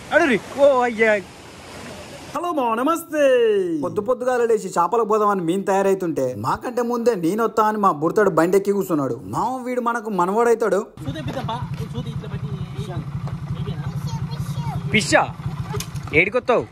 అడురి ఓ అయ్యా హలో మా నమస్తే పొద్దు పొద్దుగాల లేచి చేపలకు పోదామని మేము తయారైతుంటే మాకంటే ముందే నేనొత్తా అని మా బుర్తాడు బండి ఎక్కి కూర్చున్నాడు మామ వీడు మనకు మనవాడైతాడు పిచ్చా ఏడికొత్తావు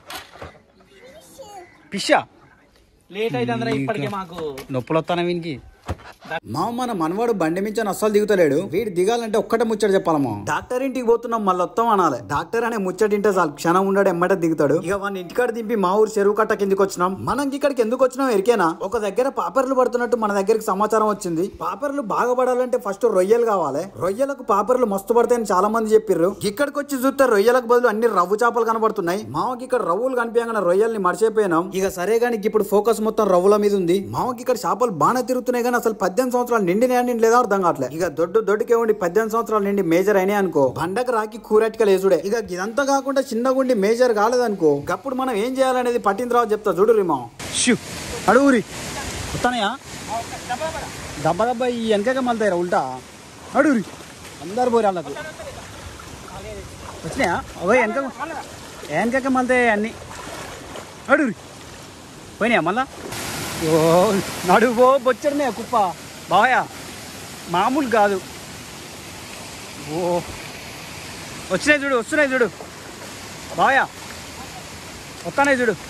పిచ్చా లేట్ అయితే అందరూ ఇప్పటికే మాకు నొప్పులు వస్తానా వీనికి మామ మన మనవాడు బండి మించని అస్సలు దిగుతలేడు వీడు దిగాలంటే ఒక్కటే ముచ్చట చెప్పాలమా డాక్టర్ ఇంటికి పోతున్నాం మళ్ళీ వస్తాం అనాలి డాక్టర్ అనే ముచ్చట ఇంటే చాలు క్షణం ఉన్నాడు ఎమ్మట దిగుతాడు ఇక వాడిని ఇంటికాడ దింపి మా ఊరు చెరువు కట్ట కిందకి వచ్చినాం మనం ఇక్కడికి ఎందుకు వచ్చినాం ఎరికేనా ఒక దగ్గర పాపర్లు పడుతున్నట్టు మన దగ్గరికి సమాచారం వచ్చింది పాపర్లు బాగా పడాలంటే ఫస్ట్ రొయ్యలు కావాలి రొయ్యలకు పాపర్లు మస్తు పడతాయని చాలా మంది చెప్పిర్రు ఇక్కడికి వచ్చి చూస్తే రొయ్యలకు బదులు అన్ని రవ్వు చేపలు కనబడుతున్నాయి మామకి ఇక్కడ రవ్వులు కనిపించగానే రొయ్యల్ని మర్చిపోయినాం ఇక సరే గానీ ఇప్పుడు ఫోకస్ మొత్తం రవ్వుల మీద ఉంది మామకి ఇక్కడ చేపలు బాగా తిరుగుతున్నాయి కానీ అసలు పద్దెనిమిది సంవత్సరాలు నిండినాయా నిండి లేదా అర్థం కావట్లేదు ఇక దొడ్డు దొడ్డుకే ఉండి పద్దెనిమిది సంవత్సరాలు నిండి మేజర్ అయినాయి అనుకో బండకు రాకి కూరటికలు వేసుడే ఇక ఇదంతా కాకుండా చిన్నగా ఉండి మేజర్ కాలేదనుకో అప్పుడు మనం ఏం చేయాలనేది పట్టిన తర్వాత చెప్తా చూడు రిమా షూ అడుగురి వస్తానయా దెబ్బ దెబ్బ ఈ వెనకక మళ్తాయిరా ఉల్టా అడుగురి అందరు పోయి వాళ్ళకు వచ్చినాయా అవే వెనక వెనకక మళ్తాయి అన్ని అడుగురి పోయినాయా మళ్ళా ఓ నడువు పో బొచ్చడమే కుప్ప బావయా మామూలు కాదు ఓ వచ్చినాయి చూడు వస్తున్నాయి చూడు బావయా వస్తానాయి చూడు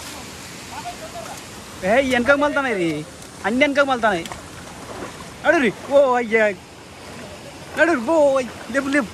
ఏ వెనక మళ్తానాయి ఇది అన్ని వెనక మళ్తానాయి అడురి ఓ అయ్యా అడురు ఓ లేపు లేపు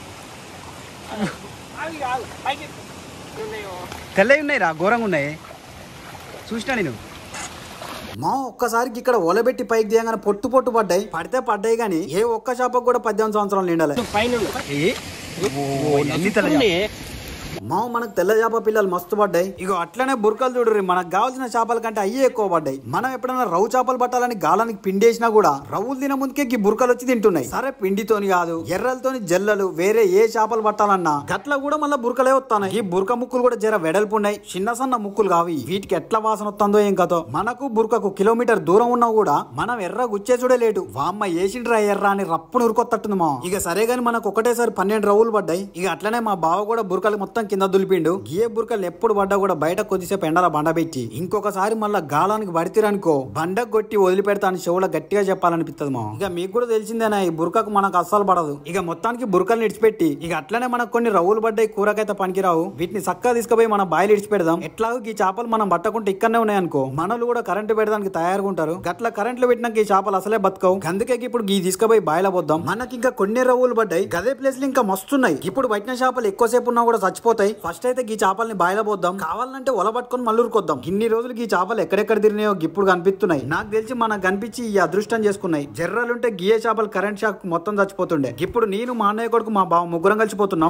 తెల్లవి ఉన్నాయి రా ఘోరంగా ఉన్నాయి చూసినా నేను మా ఒక్కసారికి ఇక్కడ ఒలబెట్టి పైకి దిగగానే పొట్టు పొట్టు పడ్డాయి పడితే పడ్డాయి కానీ ఏ ఒక్క చేపకు కూడా పద్దెనిమిది సంవత్సరాలు నిండాలి పైన ఏ ఓ ఎన్ని తెల్ల మా మనకు తెల్ల చేప పిల్లలు మస్తు పడ్డాయి ఇక అట్లనే బురకలు చూడరు మనకు కావాల్సిన చేపల కంటే అయ్యే ఎక్కువ పడ్డాయి మనం ఎప్పుడైనా రవ్వు చేపలు పట్టాలని గాలానికి పిండేసినా కూడా రవ్వులు తిన ముందుకే ఈ బురకలు వచ్చి తింటున్నాయి సరే పిండితోని కాదు ఎర్రలతోని జల్లలు వేరే ఏ చేపలు పట్టాలన్నా గట్ల కూడా మళ్ళీ బురకలే వస్తాయి ఈ బురక ముక్కులు కూడా జర వెడల్పు ఉన్నాయి చిన్న సన్న ముక్కులు కావి వీటికి ఎట్లా వాసన వస్తుందో ఏం కథో మనకు బురకకు కిలోమీటర్ దూరం ఉన్నా కూడా మనం ఎర్ర గుచ్చే చూడే లేటు వామ్మ ఏసిండ్రా ఎర్ర అని రప్పును ఉరుకొత్తట్టుంది మా ఇక సరే గాని మనకు ఒకటేసారి పన్నెండు రవ్వులు పడ్డాయి ఇక అట్లనే మా బావ కూడా బురకలు మొత్తం కింద దులిపిండు గియ బురకలు ఎప్పుడు పడ్డా కూడా బయట కొద్దిసేపు ఎండల బండ పెట్టి ఇంకొకసారి మళ్ళా గాలానికి పడితేరనుకో బండ కొట్టి వదిలిపెడతా అని చెవులో గట్టిగా చెప్పాలనిపిస్తుంది మా ఇక మీకు కూడా తెలిసిందేనా ఈ బురకకు మనకు అస్సలు పడదు ఇక మొత్తానికి బురకలు ఇడిచిపెట్టి ఇక అట్లనే మనకు కొన్ని రవ్వులు పడ్డాయి కూరకైతే పనికిరావు వీటిని చక్కగా తీసుకుపోయి మన బాయిలు ఇడిచి పెడదాం ఎట్లాగో ఈ చేపలు మనం పట్టకుంటే ఇక్కడనే ఉన్నాయనుకో మనలు కూడా కరెంటు పెడడానికి తయారుగా ఉంటారు గట్ల కరెంట్లు పెట్టినాక ఈ చేపలు అసలే బతకవు అందుకే ఇప్పుడు ఈ తీసుకుపోయి బాయిల పోద్దాం మనకి ఇంకా కొన్ని రవ్వులు పడ్డాయి గదే ప్లేస్ ఇంకా మస్తున్నాయి ఇప్పుడు పట్టిన చేపలు ఎక్కువసేపు ఉన్నా కూడా చచ్చిపోతాయి ఫస్ట్ అయితే ఈ చేపల్ని బాయిల పోద్దాం కావాలంటే ఒల పట్టుకొని మల్లూరుకొద్దాం ఇన్ని రోజులు ఈ చేపలు ఎక్కడెక్కడ తిరిగినాయో ఇప్పుడు కనిపిస్తున్నాయి నాకు తెలిసి మనకు కనిపించి ఈ అదృష్టం చేసుకున్నాయి జర్రలుంటే గియే చేపలు కరెంట్ షాక్ మొత్తం చచ్చిపోతుండే ఇప్పుడు నేను మా అన్నయ్య కొడుకు మా బావ ముగ్గురం కలిసిపోతున్నాం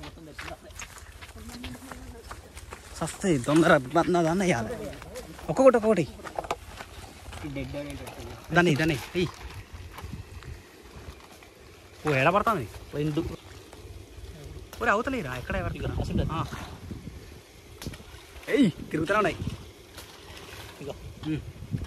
సస్తాయి తొందర దాన్ని వేయాలి ఒక్కొక్కటి ఒక్కొక్కటి దాన్ని దాన్ని ఎయ్ ఓ ఎడ పడుతుంది రెండు ఒరే అవతలేరా ఎక్కడ ఎవరు ఎయ్ తిరుగుతూనే ఉన్నాయి ఇగో. ఉమ్.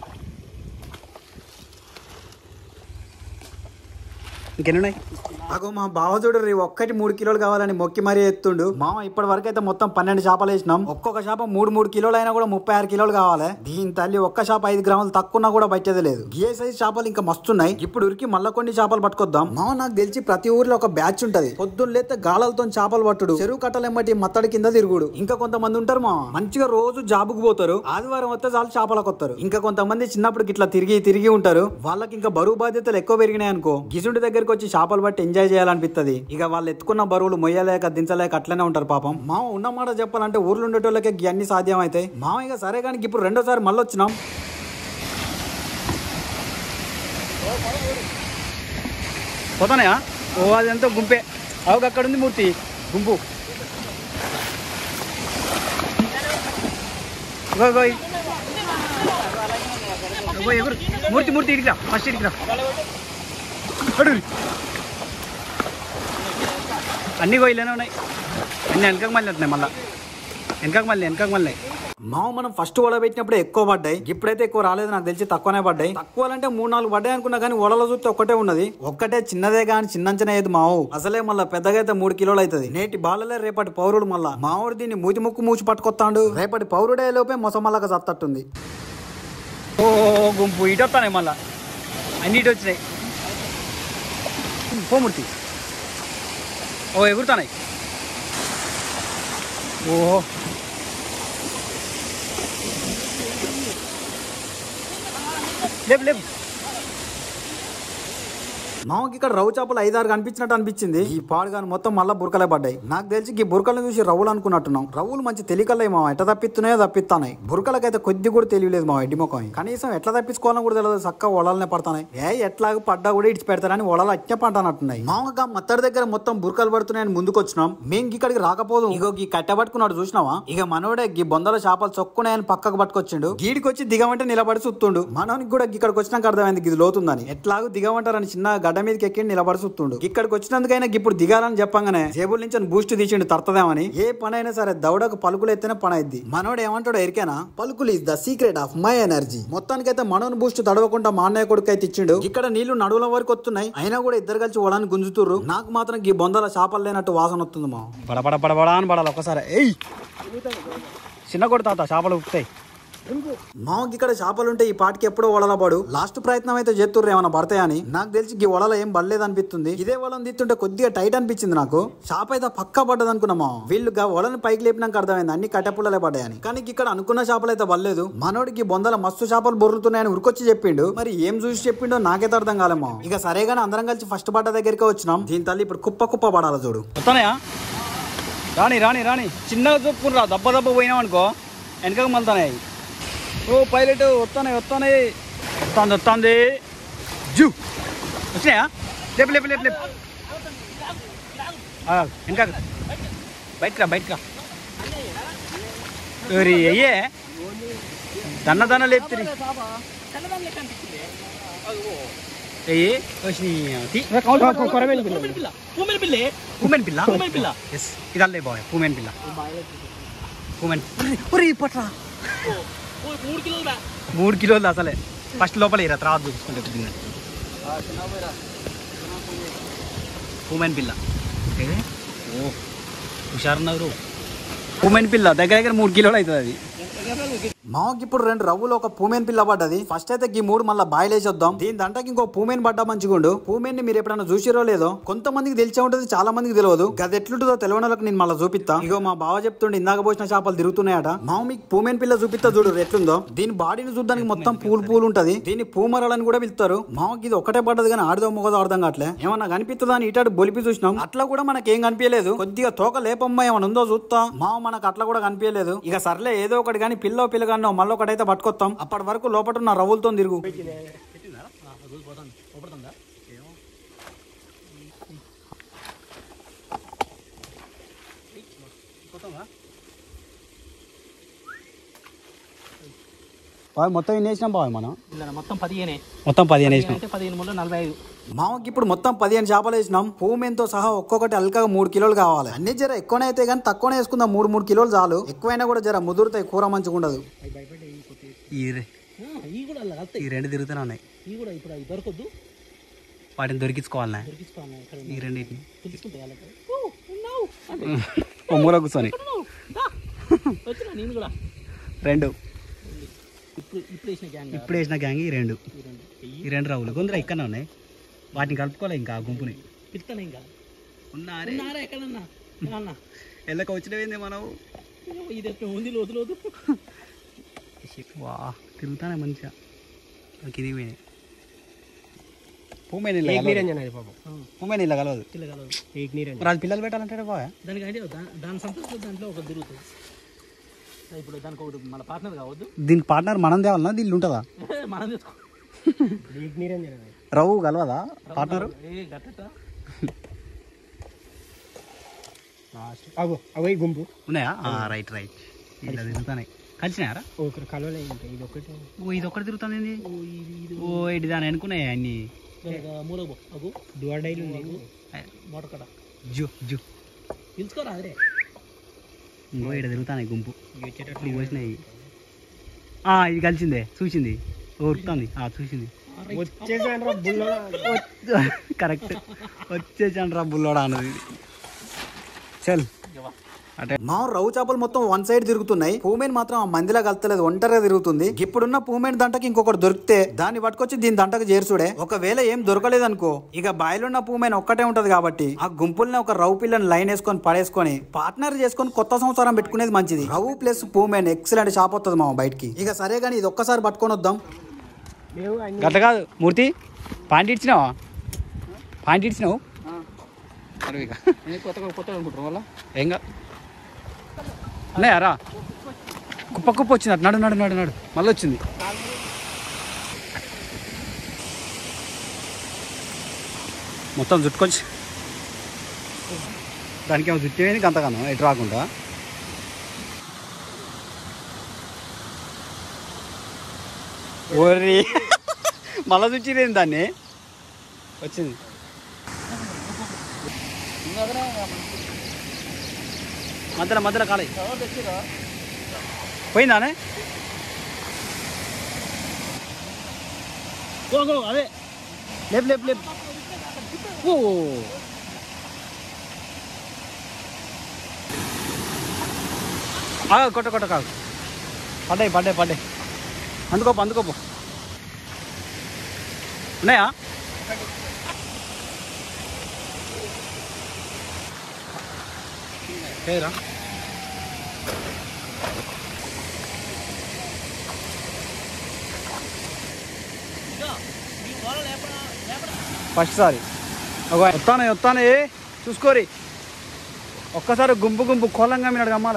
ఇంకెన్ని ఉన్నాయి అగో మా బావ చూడరు ఒక్కటి మూడు కిలోలు కావాలని మొక్కి మరీ ఎత్తుండు మామ ఇప్పటి వరకు అయితే మొత్తం పన్నెండు చేపలు వేసినాం ఒక్కొక్క చేప మూడు మూడు కిలోలు అయినా కూడా ముప్పై ఆరు కిలోలు కావాలి దీని తల్లి ఒక్క చేప ఐదు గ్రాములు తక్కువ కూడా పట్టేది లేదు గే సైజ్ చేపలు ఇంకా మస్తున్నాయి ఇప్పుడు ఉరికి మళ్ళా కొన్ని చేపలు పట్టుకొద్దాం మామ నాకు తెలిసి ప్రతి ఊర్లో ఒక బ్యాచ్ ఉంటది పొద్దున్న లేతే గాలలతో చేపలు పట్టుడు చెరువు కట్టలెమ్మటి మత్తడి కింద తిరుగుడు ఇంకా కొంతమంది ఉంటారు మా మంచిగా రోజు జాబుకు పోతారు ఆదివారం వస్తే చాలు చేపలకు వస్తారు ఇంకా కొంతమంది చిన్నప్పుడు ఇట్లా తిరిగి తిరిగి ఉంటారు వాళ్ళకి ఇంకా బరువు బాధ్యతలు ఎక్కువ పెరిగినాయి అనుకో గిసుండి దగ్గరికి వచ్చి చేపలు బట్టి ఎంజాయ్ చేయాలనిపిస్తది ఇక వాళ్ళు ఎత్తుకున్న బరువులు మొయ్యలేక దించలేక అట్లనే ఉంటారు పాపం మామ ఉన్న మాట చెప్పాలంటే ఊర్లో ఉండేటోళ్ళకే అన్ని సాధ్యం అవుతాయి మామ ఇక సరే కానీ ఇప్పుడు రెండోసారి మళ్ళీ వచ్చినాం పోతానయా ఓ అది ఎంతో గుంపే అవి అక్కడ ఉంది మూర్తి గుంపు ఇగో, ఇగో, ఇ- ఇగో, ఎగురు. మూర్తి మూర్తి ఇడికిరా ఫస్ట్ ఇడికిరా అడుగు అన్ని గోయిలోనే ఉన్నాయి అన్ని వెనకకు మళ్ళీ ఉంటున్నాయి మళ్ళీ వెనకకు మళ్ళీ వెనకకు మళ్ళీ మామ మనం ఫస్ట్ వల పెట్టినప్పుడు ఎక్కువ పడ్డాయి ఇప్పుడైతే ఎక్కువ రాలేదు నాకు తెలిసి తక్కువనే పడ్డాయి తక్కువ అంటే మూడు నాలుగు పడ్డాయి అనుకున్నా కానీ వలలో చూస్తే ఒక్కటే ఉన్నది ఒక్కటే చిన్నదే కానీ చిన్నంచనే ఏది మావు అసలే మళ్ళీ పెద్దగా అయితే మూడు కిలోలు అవుతుంది నేటి బాలలే రేపటి పౌరుడు మళ్ళా మావుడు దీన్ని మూతి ముక్కు మూసి పట్టుకొస్తాడు రేపటి పౌరుడే లోపే మొసమల్లగా సత్తట్టుంది ఓ గుంపు ఇటు వస్తానే మళ్ళా అన్ని ఇటు వచ్చినాయి పోమూర్తి ఓ ఎగురుతానాయి ఓహో లేపు లేపు మామకి ఇక్కడ రవ్వు చేపలు ఐదారు కనిపించినట్టు అనిపించింది ఈ పాడుగాను మొత్తం మళ్ళా బురకలే పడ్డాయి నాకు తెలిసి ఈ బురకలను చూసి రవ్వులు అనుకున్నట్టున్నాం రవ్వులు మంచి తెలికలే మా ఎట్లా తప్పిస్తున్నాయో తప్పిస్తానాయి బురకలకైతే కొద్ది కూడా తెలియలేదు మా ఎడ్డి ముఖం కనీసం ఎట్లా తప్పించుకోవాలని కూడా తెలియదు చక్క ఒళలనే పడతాయి ఏ ఎట్లాగ పడ్డా కూడా ఇడిచి పెడతారని ఒళలు అట్నే పంటనట్టున్నాయి మామగా మత్తడి దగ్గర మొత్తం బురకలు పడుతున్నాయని ముందుకు వచ్చినాం మేము ఇక్కడికి రాకపోదు ఇగో ఈ కట్టె పట్టుకున్నాడు చూసినావా ఇక మనోడే ఈ బొందల చేపలు చొక్కున్నాయని పక్కకు పట్టుకొచ్చిండు గీడికి వచ్చి దిగమంటే నిలబడి చూస్తుండు మనోనికి కూడా ఇక్కడికి వచ్చినాక అర్థమైంది ఇది లోతుందని ఎట్లాగూ దిగమంటారని చిన్న గడ్డ మీదకి ఎక్కి నిలబడి చూస్తుండు ఇక్కడికి వచ్చినందుకైనా ఇప్పుడు దిగాలని చెప్పంగానే జేబుల నుంచి బూస్ట్ తీసిండు తడతదేమని ఏ పని అయినా సరే దౌడకు పలుకులు ఎత్తేనే పని అయింది మనోడు ఏమంటాడు ఎరికేనా పలుకులు is the secret of my energy మొత్తానికైతే మనోని బూస్ట్ తడవకుండా మా అన్నయ్య కొడుకు అయితే ఇచ్చిండు ఇక్కడ నీళ్లు నడువుల వరకు వస్తున్నాయి అయినా కూడా ఇద్దరు కలిసి ఓడానికి గుంజుతుర్రు నాకు మాత్రం ఈ బొందల చేపలు లేనట్టు వాసన వస్తుంది మా బడబడ బడబడ అని పడాలి ఒక్కసారి ఎయ్ చిన్న కొడు తాత చేపలు ఉప్పుతాయి మామకి ఇక్కడ చేపలు ఉంటే ఈ పాటికి ఎప్పుడో వలల పడు లాస్ట్ ప్రయత్నం అయితే చేస్తుర్రు ఏమైనా పడతాయని నాకు తెలిసి ఈ వలలో ఏం పడలేదు అనిపిస్తుంది ఇదే వలని తీస్తుంటే కొద్దిగా టైట్ అనిపించింది నాకు చేప అయితే పక్కా పడ్డది అనుకున్నామా వీళ్ళు గా వలని పైకి లేపినాక అర్థమైంది అన్ని కట్టెపుల్లలే పడ్డాయని కానీ ఇక్కడ అనుకున్న చేపలు అయితే పడలేదు మనోడికి బొందల మస్తు చేపలు బొర్రుతున్నాయని ఉరికొచ్చి చెప్పిండు మరి ఏం చూసి చెప్పిండో నాకైతే అర్థం కాలేమో ఇక సరేగానే అందరం కలిసి ఫస్ట్ పడ్డ దగ్గరికి వచ్చినాం దీని తల్లి ఇప్పుడు కుప్ప కుప్ప పడాలి చూడు వస్తానయా రాని రాని రాని చిన్నగా చూపుకుని రా దెబ్బ దెబ్బ పోయినాం అనుకో వెనకకు మళ్తానాయి ఓ పైలట్ వస్తానాయి వస్తానాయి వస్తుంది వస్తుంది జూ వచ్చినాయా లేపు లేపు లేపు లేపు ఆ, వెనక బయటరా బయటరా ఓరి అయ్యే దన్న దన్న లేపుతుంది అయ్యి వచ్చినాయి పిల్ల పూమెన్ పిల్లే పూమెన్ పిల్ల పూమెన్ పిల్ల ఎస్ ఇదల్లే బాయ్ పూమెన్ పిల్ల పూమెన్ ఒరి పట్రా ఓ, మూడు కిలోలు బా మూడు కిలోలు అసలే ఫస్ట్ లోపల ఇరా తర్వాత చూసుకుంటే కొద్దిగా పూమెన్ పిల్ల ఏ? ఓ హుషారున్నారు పూమెన్ పిల్ల దగ్గర దగ్గర మూడు కిలోలు అవుతుంది అది మాకు ఇప్పుడు రెండు రవ్వులు ఒక పూమెన్ పిల్ల పడ్డది ఫస్ట్ అయితే ఈ మూడు మళ్ళీ బాయిలేసి వద్దాం దీని దంటకి ఇంకో పూమెన్ పడ్డా మంచిగుండు పూమెన్ ని మీరు ఎప్పుడైనా చూసిరో లేదో కొంతమందికి తెలిసే ఉంటుంది చాలా మందికి తెలియదు గది ఎట్లుంటుందో తెలియని వాళ్ళకి నేను మళ్ళీ చూపిస్తా ఇగో మా బావ చెప్తుండే ఇందాక పోసిన చేపలు తిరుగుతున్నాయట మా మీకు పూమెన్ పిల్ల చూపిస్తా చూడు ఎట్లుందో దీని బాడీని చూడడానికి మొత్తం పూలు పూలు ఉంటది దీన్ని పూమరలని కూడా పిలుస్తారు మాకు ఇది ఒకటే పడ్డది కానీ ఆడదో మొగదో అర్థం కావట్లే ఏమన్నా కనిపిస్తుందా అని ఇటాడు బొలిపి చూసినాం అట్లా కూడా మనకేం కనిపించలేదు కొద్దిగా తోక లేపమ్మ ఏమైనా ఉందో చూస్తా మావ మనకు అట్లా కూడా కనిపించలేదు ఇక సర్లే ఏదో ఒకటి కానీ పిల్లో పిల్లగానో మళ్ళీ ఒకటైతే పట్టుకొస్తాం అప్పటి వరకు లోపల ఉన్న రవ్వులతో తిరుగు బాయ్ మొత్తం ఎన్ని వేసినాం బాయ్ మనం పిల్ల మొత్తం పదిహేనే మొత్తం పదిహేను వేసినాం అంటే పదిహేను మూడు నలభై ఐదు మామకి ఇప్పుడు మొత్తం పదిహేను చేపలు వేసినాం పూమెంతో సహా ఒక్కొక్కటి అల్కగా మూడు కిలోలు కావాలి అన్ని జర ఎక్కువనే అయితే కానీ తక్కువనే వేసుకుందాం మూడు మూడు కిలోలు చాలు ఎక్కువైనా కూడా జర ముదురుతాయి కూర మంచిగా ఉండదు ఈ రె- ఇవి కూడా అలా కలుతాయి ఈ రెండు తిరుగుతూనే ఉన్నాయి ఇవి కూడా ఇప్పుడు అవి దొరకద్దు వాటిని దొరికించుకోవాలనే దొరికించుకోవాలి ఇక్కడ ఈ రెండింటిని తెలుసుకుంటాయి వాళ్ళకి ఓ, ఉన్నావు అంటే ఓ మూల కూర్చొని ఉన్నావు. దా. వచ్చినా నేను కూడా రెండు ఇప్పుడు ఇప్పుడు వేసిన గ్యాంగ్ ఇప్పుడు వేసిన గ్యాంగ్ ఈ రెండు ఈ రెండు చెయ్యి ఈ రెండు రావులు కొందరు ఇక్కడనే ఉన్నాయి వాటిని కలుపుకోలే ఇంకా ఆ గుంపుని పిలుస్తాను ఇంకా ఉన్నారే ఉన్నారా ఎక్కడన్నా అన్న ఎల్లక వచ్చినవేంది మనం ఇది ఎట్లా ఉంది లోతు లోతు వా తిరుగుతానే మంచిగా కిందికి పోయినాయి పూమే నీళ్ళు పూమే నీళ్ళ కలవదు పిల్లగలదు మరి అది పిల్లలు పెట్టాలంటే బాగా దానికి అంటే దా- దాని సంతృప్తి దాంట్లో ఒక తిరుగుతుంది ఇప్పుడు దానికి ఒకటి మన పార్ట్నర్ కావద్దు దీనికి పార్ట్నర్ మనం తేవాలన్నా దీళ్ళు ఉంటుందా మనం తెచ్చుకో రవ్వు కలవదా పార్ట్నర్ ఏ గట్టట అగో అవే గుంపు ఉన్నాయా రైట్ రైట్ ఇలా తిరుగుతాయి కలిసినాయారా ఒకరు కలవలే ఉంటాయి ఇది ఒకటి ఓ ఇది ఒక్కటి తిరుగుతుంది ఏంది? ఓ ఇటు దాని అనుకున్నాయి అన్ని మూలకు పో అగు దువాడైలు ఉంది మోటకడ జు జు పిలుచుకోరా అదే ఇంకో ఇక్కడ తిరుగుతాయి గుంపు ఇప్పుడు పోసినాయి ఆ, ఇది కలిసిందే చూసింది ఉరుకుతుంది ఆ, చూసింది వచ్చేసాను రా బుల్లో కరెక్ట్ వచ్చేసాను రా బుల్లోడా అన్నది ఇది. చల్ అటే మా రవ్వు చేపలు మొత్తం వన్ సైడ్ తిరుగుతున్నాయి పూమెన్ మాత్రం ఆ మందిలా కలుతలేదు ఒంటరిగా తిరుగుతుంది ఇప్పుడున్న పూమెన్ దంటకి ఇంకొకటి దొరికితే దాన్ని పట్టుకొచ్చి దీని దంటకు చేర్చుడే ఒకవేళ ఏం దొరకలేదు అనుకో ఇక బాయిలున్న పూమెన్ ఒక్కటే ఉంటది కాబట్టి ఆ గుంపుల్ని ఒక రవ్వు పిల్లని లైన్ వేసుకొని పడేసుకొని పార్ట్నర్ చేసుకొని కొత్త సంవత్సరం పెట్టుకునేది మంచిది రవ్వు ప్లస్ పూమెన్ ఎక్సలెంట్ షాప్ వస్తుంది మా బయటికి ఇక సరే కానీ ఇది ఒక్కసారి పట్టుకొని వద్దాం లేవు అన్ని గట్ల కాదు మూర్తి పాయింట్ ఇచ్చినావా పాయింట్ ఇచ్చినావు అరే ఇక కొత్తగా కొత్త అనుకుంటారు వల్ల ఏం కాదు ఉన్నాయా రా కుప్ప కుప్ప వచ్చింది అటు నడు నడు నడు నడు మళ్ళీ వచ్చింది మొత్తం జుట్టుకొచ్చి దానికి ఏమో జుట్టు వేయింది అంతగానో ఎటు రాకుండా ఓరి మళ్ళా చుచ్చిరేంది దాన్ని వచ్చింది మధ్యలో మధ్యలో కాలే పోయిందానే గో గో అదే లేపు లేపు లేపు ఓ ఆగు, కొట్ట కొట్ట కాదు పడ్డాయి పడ్డాయి పడ్డాయి అందుకోపు అందుకోపు ఉన్నాయా పేరా ఫస్ట్ సారి ఒక వస్తానే వస్తానే చూసుకోరి ఒక్కసారి గుంపు గుంపు కోలంగా మీరు అమ్మాలి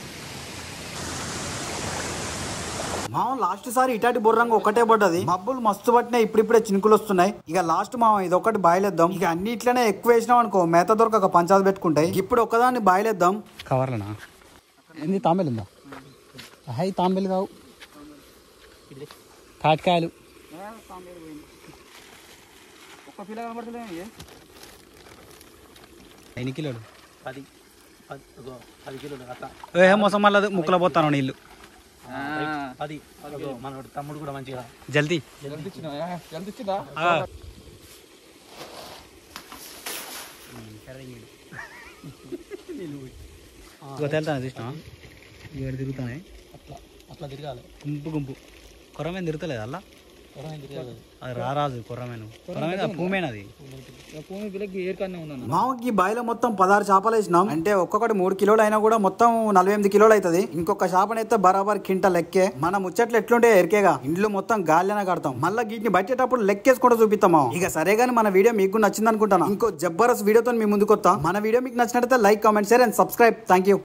మామ లాస్ట్ సారి ఇటాటి బుర్రంగా ఒకటే పడ్డది మబ్బులు మస్తు పట్టినాయి ఇప్పుడిప్పుడే చినుకులు వస్తున్నాయి ఇక లాస్ట్ మామ ఇది ఒకటి బాయిలేద్దాం ఇక అన్ని ఇట్లనే ఎక్కువ వేసినాం అనుకో మేత దొరకక పంచాలు పెట్టుకుంటాయి ఇప్పుడు ఒక్కదాన్ని బాయిలేద్దాం కవర్లనా ఏంది తాంబేలు ఉందా హై తాంబేలు కావు తాటికాయలు ఒక్క పిల్ల కనబడతలే ఎన్ని కిలోలు పది పది అగో, పది కిలోలు అట్లా ఏ మోసం మళ్ళీ ముక్కలు పోతాను నీళ్ళు పది అగో, మన తమ్ముడు కూడా మంచిగా జల్దీ జల్దిచ్చిందా ఆ. ఇగో తేలుతాను చూసినా ఇవాడు తిరుగుతానే అట్లా అట్లా తిరగాలి గుంపు గుంపు కొరమేను తిరుగుతలేదు అలా ఎవరైనా తిరగాలి అది రారాజు కొర్రమేను కొర్రమేను పూమేను అది భూమి పిల్లకి ఏర్కన్నా ఉన్నాను మామకి బాయిలో మొత్తం పదహారు చేపలు వేసినాం అంటే ఒక్కొక్కటి మూడు కిలోలు అయినా కూడా మొత్తం నలభై ఎనిమిది కిలోలు అవుతుంది ఇంకొక చేపనైతే బరాబర్ కింట లెక్కే మన ముచ్చట్లు ఎట్లుంటే ఎరికేగా ఇంట్లో మొత్తం గాలిన కడతాం మళ్ళీ వీటిని బట్టేటప్పుడు లెక్కేసుకుంటూ చూపిస్తాం మామ. ఇక సరే గానీ మన వీడియో మీకు నచ్చింది అనుకుంటాను ఇంకో జబ్బరస్ వీడియోతో మీ ముందుకు వస్తాం మన వీడియో మీకు నచ్చినట్లయితే like comment share and subscribe thank you